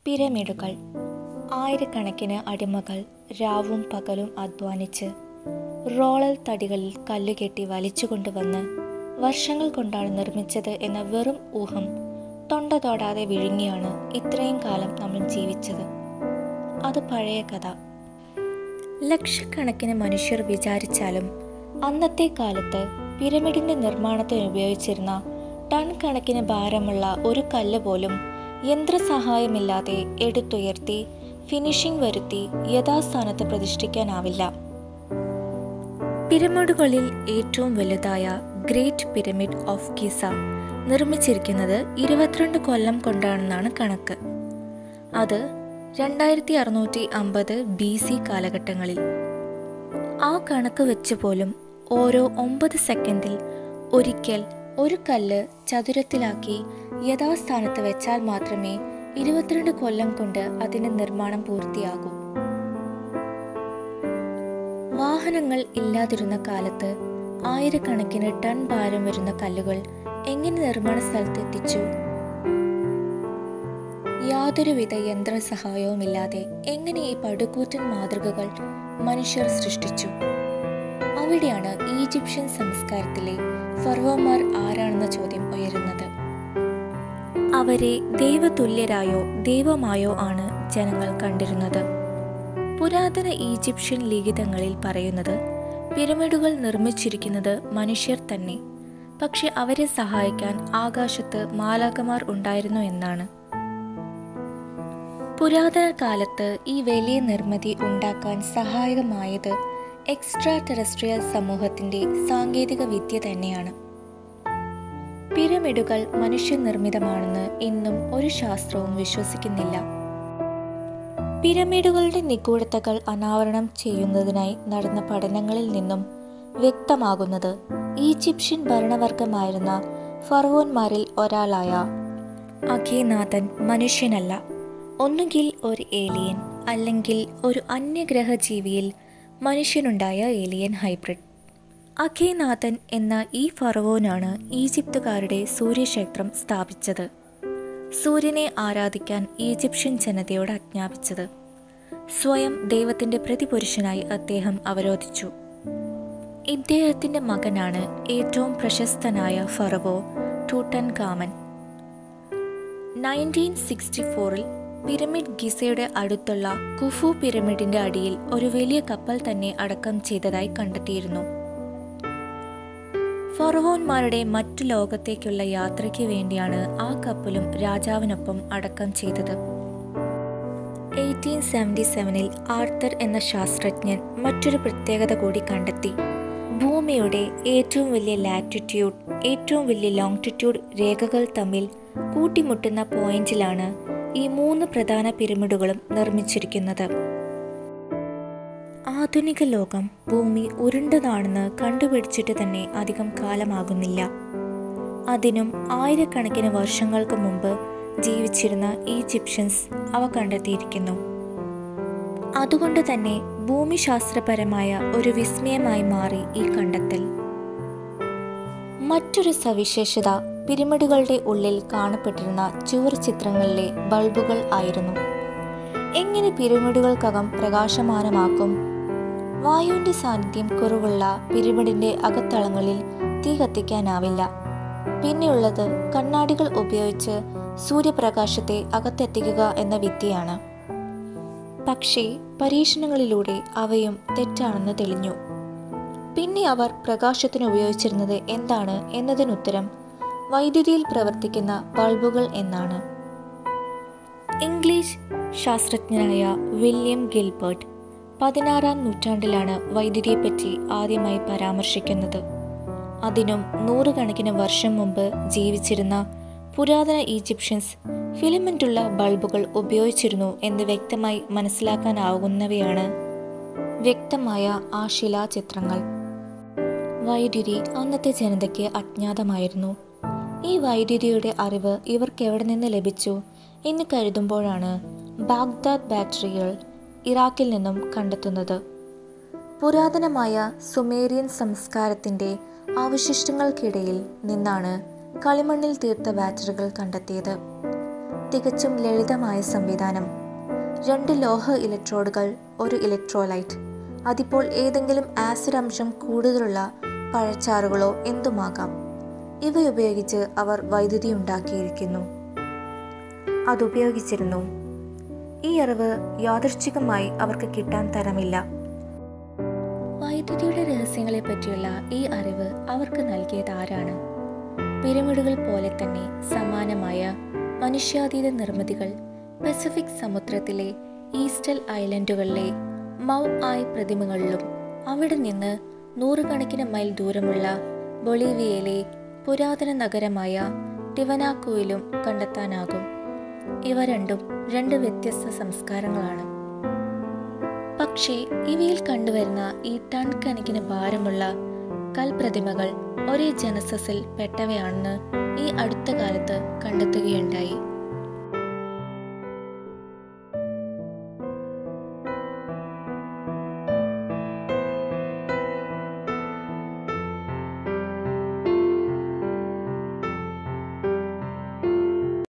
പിരമിഡുകൾ ആയിരക്കണക്കിന് അടിമകൾ രാവും പകലും അധ്വാനിച്ച് റോളൽ തടികളിൽ കല്ലുകെട്ടി വലിച്ചുകൊണ്ടുവന്ന് വർഷങ്ങൾ കൊണ്ടാണ് നിർമ്മിച്ചത് എന്ന വെറും ഊഹം തൊണ്ട തൊടാതെ വിഴുങ്ങിയാണ് ഇത്രയും കാലം നമ്മൾ ജീവിച്ചത് അത് പഴയ കഥ ലക്ഷക്കണക്കിന് മനുഷ്യർ വിചാരിച്ചാലും അന്നത്തെ കാലത്ത് പിരമിഡിന്റെ നിർമ്മാണത്തിന് ഉപയോഗിച്ചിരുന്ന ടൺ കണക്കിന് ഭാരമുള്ള ഒരു കല്ല് പോലും യന്ത്രസഹായമില്ലാതെ എടുത്തുയർത്തി ഫിനിഷിംഗ് വരുത്തി യഥാസ്ഥാനത്ത് പ്രതിഷ്ഠിക്കാനാവില്ല പിരമിഡുകളിൽ ഏറ്റവും വലുതായ ഗ്രേറ്റ് പിരമിഡ് ഓഫ് ഗിസ നിർമ്മിച്ചിരിക്കുന്നത് ഇരുപത്തിരണ്ട് കൊല്ലം കൊണ്ടാണെന്നാണ് കണക്ക് അത് രണ്ടായിരത്തി അറുന്നൂറ്റി അമ്പത് ബി സി കാലഘട്ടങ്ങളിൽ ആ കണക്ക് വെച്ച് പോലും ഓരോ ഒമ്പത് സെക്കൻഡിൽ ഒരിക്കൽ ഒരു കല്ല് ചതുരത്തിലാക്കി യഥാസ്ഥാനത്ത് വെച്ചാൽ മാത്രമേ ഇരുപത്തിരണ്ട് കൊല്ലം കൊണ്ട് അതിന്റെ നിർമ്മാണം പൂർത്തിയാകൂ വാഹനങ്ങൾ ഇല്ലാതിരുന്ന കാലത്ത് ആയിരക്കണക്കിന് ടൺ ഭാരം വരുന്ന കല്ലുകൾ എങ്ങനെ നിർമ്മാണ സ്ഥലത്ത് എത്തിച്ചു യാതൊരുവിധ യന്ത്രസഹായവുമില്ലാതെ എങ്ങനെ ഈ പടുകൂറ്റൻ മാതൃകകൾ മനുഷ്യർ സൃഷ്ടിച്ചു അവിടെയാണ് ഈജിപ്ഷ്യൻ സംസ്കാരത്തിലെ ഫർവോമാർ ആരാണെന്ന ചോദ്യം ഉയരുന്നത് അവരെ ദൈവതുല്യരായോ ദൈവമായോ ആണ് ജനങ്ങൾ കണ്ടിരുന്നത് പുരാതന ഈജിപ്ഷ്യൻ ലിഖിതങ്ങളിൽ പറയുന്നത് പിരമിഡുകൾ നിർമ്മിച്ചിരിക്കുന്നത് മനുഷ്യർ തന്നെ പക്ഷെ അവരെ സഹായിക്കാൻ ആകാശത്ത് മാലാകമാർ ഉണ്ടായിരുന്നു എന്നാണ് പുരാതന കാലത്ത് ഈ വലിയ നിർമ്മിതി ഉണ്ടാക്കാൻ സഹായകമായത് എക്സ്ട്രാ ടെറസ്ട്രിയൽ സമൂഹത്തിന്റെ സാങ്കേതിക വിദ്യ തന്നെയാണ് പിരമിഡുകൾ മനുഷ്യനിർമ്മിതമാണെന്ന് ഇന്നും ഒരു ശാസ്ത്രവും വിശ്വസിക്കുന്നില്ല പിരമിഡുകളുടെ നിഗൂഢതകൾ അനാവരണം ചെയ്യുന്നതിനായി നടന്ന പഠനങ്ങളിൽ നിന്നും വ്യക്തമാകുന്നത് ഈജിപ്ഷ്യൻ ഭരണവർഗമായിരുന്ന ഫറവോന്മാരിൽ ഒരാളായ അഖേനാഥൻ മനുഷ്യനല്ല ഒന്നുകിൽ ഒരു ഏലിയൻ അല്ലെങ്കിൽ ഒരു അന്യഗ്രഹ ജീവിയിൽ മനുഷ്യനുണ്ടായ ഏലിയൻ ഹൈബ്രിഡ് അഖേനാഥൻ എന്ന ഈ ഫറവോനാണ് ഈജിപ്തുകാരുടെ സൂര്യക്ഷേത്രം സ്ഥാപിച്ചത് സൂര്യനെ ആരാധിക്കാൻ ഈജിപ്ഷ്യൻ ജനതയോട് ആജ്ഞാപിച്ചത് സ്വയം ദൈവത്തിന്റെ പ്രതിപുരുഷനായി അദ്ദേഹം അവരോധിച്ചു ഇദ്ദേഹത്തിന്റെ മകനാണ് ഏറ്റവും പ്രശസ്തനായ ഫറവോ ടൂട്ടൻ കാമൻ നയൻറ്റീൻ സിക്സ്റ്റി ഫോറിൽ പിരമിഡ് ഗിസയുടെ അടുത്തുള്ള കുഫു പിരമിഡിന്റെ അടിയിൽ ഒരു വലിയ കപ്പൽ തന്നെ അടക്കം ചെയ്തതായി കണ്ടെത്തിയിരുന്നു ഫറവോന്മാരുടെ മറ്റു ലോകത്തേക്കുള്ള യാത്രയ്ക്ക് വേണ്ടിയാണ് ആ കപ്പലും രാജാവിനൊപ്പം അടക്കം ചെയ്തത് എയ്റ്റീൻ സെവൻറ്റി സെവനിൽ ആർത്തർ എന്ന ശാസ്ത്രജ്ഞൻ മറ്റൊരു പ്രത്യേകത കൂടി കണ്ടെത്തി ഭൂമിയുടെ ഏറ്റവും വലിയ ലാറ്റിറ്റ്യൂഡ് ഏറ്റവും വലിയ ലോങ്റ്റിറ്റ്യൂഡ് രേഖകൾ തമ്മിൽ കൂട്ടിമുട്ടുന്ന പോയിന്റിലാണ് ഈ മൂന്ന് പ്രധാന പിരമിഡുകളും നിർമ്മിച്ചിരിക്കുന്നത് ആധുനിക ലോകം ഭൂമി ഉരുണ്ടതാണെന്ന് കണ്ടുപിടിച്ചിട്ട് തന്നെ അധികം കാലമാകുന്നില്ല അതിനും ആയിരക്കണക്കിന് വർഷങ്ങൾക്ക് മുമ്പ് ജീവിച്ചിരുന്ന ഈജിപ്ഷ്യൻസ് അവ കണ്ടെത്തിയിരിക്കുന്നു അതുകൊണ്ട് തന്നെ ഭൂമിശാസ്ത്രപരമായ ഒരു വിസ്മയമായി മാറി ഈ കണ്ടെത്തൽ മറ്റൊരു സവിശേഷത പിരമിഡുകളുടെ ഉള്ളിൽ കാണപ്പെട്ടിരുന്ന ചുവർ ചിത്രങ്ങളിലെ ബൾബുകൾ ആയിരുന്നു എങ്ങനെ പിരമിഡുകൾക്കകം പ്രകാശമാനമാക്കും വായുവിന്റെ സാന്നിധ്യം കുറവുള്ള പിരമിഡിന്റെ അകത്തളങ്ങളിൽ തീ കത്തിക്കാനാവില്ല പിന്നെയുള്ളത് കണ്ണാടികൾ ഉപയോഗിച്ച് സൂര്യപ്രകാശത്തെ അകത്തെത്തിക്കുക എന്ന വിദ്യയാണ് പക്ഷേ പരീക്ഷണങ്ങളിലൂടെ അവയും തെറ്റാണെന്ന് തെളിഞ്ഞു പിന്നെ അവർ പ്രകാശത്തിന് ഉപയോഗിച്ചിരുന്നത് എന്താണ് എന്നതിനുത്തരം വൈദ്യുതിയിൽ പ്രവർത്തിക്കുന്ന ബൾബുകൾ എന്നാണ് ഇംഗ്ലീഷ് ശാസ്ത്രജ്ഞനായ വില്യം ഗിൽബർട്ട് പതിനാറാം നൂറ്റാണ്ടിലാണ് വൈദ്യുതിയെപ്പറ്റി ആദ്യമായി പരാമർശിക്കുന്നത് അതിനും നൂറുകണക്കിന് വർഷം മുമ്പ് ജീവിച്ചിരുന്ന പുരാതന ഈജിപ്ഷ്യൻസ് ഫിലമെന്റുള്ള ബൾബുകൾ ഉപയോഗിച്ചിരുന്നു എന്ന് വ്യക്തമായി മനസ്സിലാക്കാനാവുന്നവയാണ് വ്യക്തമായ ആ ശിലാചിത്രങ്ങൾ വൈദ്യുതി അന്നത്തെ ജനതയ്ക്ക് അജ്ഞാതമായിരുന്നു ഈ വൈദ്യുതിയുടെ അറിവ് ഇവർക്ക് എവിടെ നിന്ന് ലഭിച്ചു എന്ന് കരുതുമ്പോഴാണ് ബാഗ്ദാദ് ബാറ്ററികൾ ഇറാഖിൽ നിന്നും കണ്ടെത്തുന്നത് പുരാതനമായ സുമേറിയൻ സംസ്കാരത്തിൻ്റെ അവശിഷ്ടങ്ങൾക്കിടയിൽ നിന്നാണ് കളിമണ്ണിൽ തീർത്ത ബാറ്ററികൾ കണ്ടെത്തിയത് തികച്ചും ലളിതമായ സംവിധാനം രണ്ട് ലോഹ ഇലക്ട്രോഡുകൾ ഒരു ഇലക്ട്രോലൈറ്റ് അതിപ്പോൾ ഏതെങ്കിലും ആസിഡ് അംശം കൂടുതലുള്ള പഴച്ചാറുകളോ എന്തുമാകാം ഇവയുപയോഗിച്ച് അവർ വൈദ്യുതി ഉണ്ടാക്കിയിരിക്കുന്നു അതുപയോഗിച്ചിരുന്നു ഈ അറിവ് യാദൃശ്ചികമായി അവർക്ക് കിട്ടാൻ തരമില്ല വൈദ്യുതിയുടെ രഹസ്യങ്ങളെ പറ്റിയുള്ള ഈ അറിവ് അവർക്ക് നൽകിയത് ആരാണ് പിരമിഡുകൾ പോലെ തന്നെ സമാനമായ മനുഷ്യാതീത നിർമ്മിതികൾ പസഫിക് സമുദ്രത്തിലെ ഈസ്റ്റൽ ഐലൻഡുകളിലെ മൗ ആയ് പ്രതിമകളിലും അവിടെ നിന്ന് നൂറുകണക്കിന് മൈൽ ദൂരമുള്ള ബൊളീവിയയിലെ പുരാതന നഗരമായ ടിവനാക്കുവിലും കണ്ടെത്താനാകും ഇവ രണ്ടും രണ്ട് വ്യത്യസ്ത സംസ്കാരങ്ങളാണ് പക്ഷേ ഇവയിൽ കണ്ടുവരുന്ന ഈ ടൺ കണക്കിന് ഭാരമുള്ള കൽപ്രതിമകൾ ഒരേ ജനസസിൽ പെട്ടവയാണെന്ന് ഈ അടുത്ത കാലത്ത് കണ്ടെത്തുകയുണ്ടായി